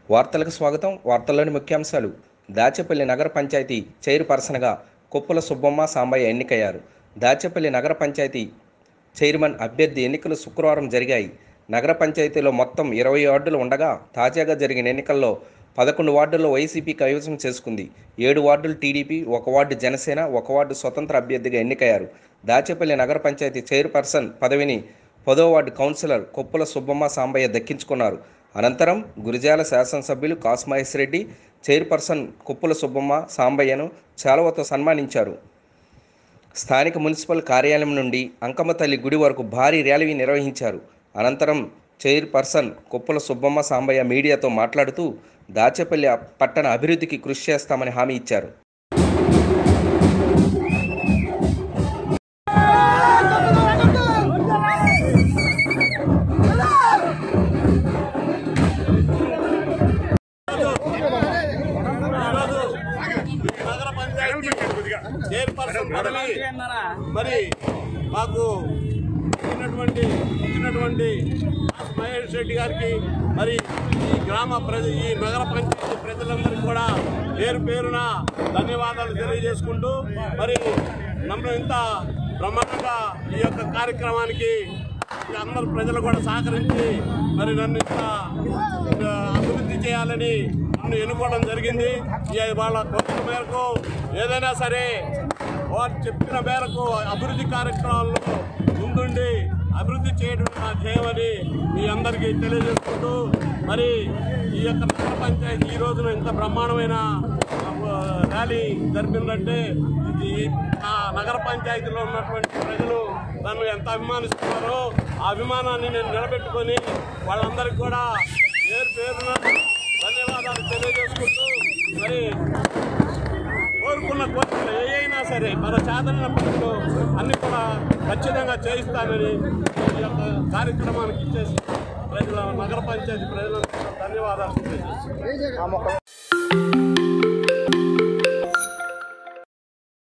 వార్తలకు స్వాగతం వార్తల్లోని ముఖ్యాంశాలు దాచేపల్లి నగర పంచాయతీ చైర్పర్సన్గా కుప్పల సుబ్బమ్మ సాంబయ్య ఎన్నికయ్యారు దాచేపల్లి నగర పంచాయతీ చైర్మన్ అభ్యర్థి ఎన్నికలు శుక్రవారం జరిగాయి నగర పంచాయతీలో మొత్తం ఇరవై వార్డులు ఉండగా తాజాగా జరిగిన ఎన్నికల్లో పదకొండు వార్డుల్లో వైసీపీ కైవసం చేసుకుంది ఏడు వార్డులు టీడీపీ ఒక వార్డు జనసేన ఒక వార్డు స్వతంత్ర అభ్యర్థిగా ఎన్నికయ్యారు దాచేపల్లి నగర పంచాయతీ చైర్పర్సన్ పదవిని పదో వార్డు కౌన్సిలర్ కొప్పుల సుబ్బమ్మ సాంబయ్య దక్కించుకున్నారు అనంతరం గురిజాల శాసనసభ్యులు కాస్మహేష్ రెడ్డి చైర్పర్సన్ కుప్పుల సుబ్బమ్మ సాంబయ్యను చాలవతో సన్మానించారు స్థానిక మున్సిపల్ కార్యాలయం నుండి అంకమ్మ తల్లి గుడి వరకు భారీ ర్యాలీ నిర్వహించారు అనంతరం చైర్పర్సన్ కుప్పల సుబ్బమ్మ సాంబయ్య మీడియాతో మాట్లాడుతూ దాచేపల్లి పట్టణ అభివృద్ధికి కృషి చేస్తామని హామీ ఇచ్చారు నగర పంచాయతీ చైర్పర్సన్ పదవి మరి మాకు ఇచ్చినటువంటి ఇచ్చినటువంటి మాస్ మహేష్ రెడ్డి గారికి మరి ఈ గ్రామ ప్రజ ఈ నగర పంచాయతీ ప్రజలందరికీ కూడా పేరు పేరున ధన్యవాదాలు తెలియజేసుకుంటూ మరి నన్ను ఇంత బ్రహ్మాండంగా ఈ యొక్క కార్యక్రమానికి ఈ అందరు ప్రజలు కూడా సహకరించి మరి నన్ను ఇంత ఆ, అభివృద్ధి చేయాలని నన్ను ఎన్నుకోవడం జరిగింది ఈ వాళ్ళ కోరిక మేరకు ఏదైనా సరే వారు చెప్పిన మేరకు అభివృద్ధి కార్యక్రమాల్లో ముందుండి అభివృద్ధి చేయడం నా ధ్యేయమని మీ అందరికీ తెలియజేసుకుంటూ మరి ఈ యొక్క నగర పంచాయతీ ఈ రోజున ఇంత బ్రహ్మాండమైన ఆ, ర్యాలీ జరిపిందంటే ఇది ఆ నగర పంచాయతీలో ఉన్నటువంటి ప్రజలు నన్ను ఎంత అభిమానిస్తున్నారో ఆ అభిమానాన్ని నేను నిలబెట్టుకొని వాళ్ళందరికీ కూడా పేరు పేరున ధన్యవాదాలు తెలియజేసుకుంటూ మరి కోరుకున్న కోరికలు ఏ అయినా సరే మన సాధన పనులు అన్ని కూడా ఖచ్చితంగా చేయిస్తానని ఈ యొక్క కార్యక్రమానికి ఇచ్చేసి ప్రజల నగర పంచాయతీ ప్రజలందరూ ధన్యవాదాలు తెలియజేస్తున్నాను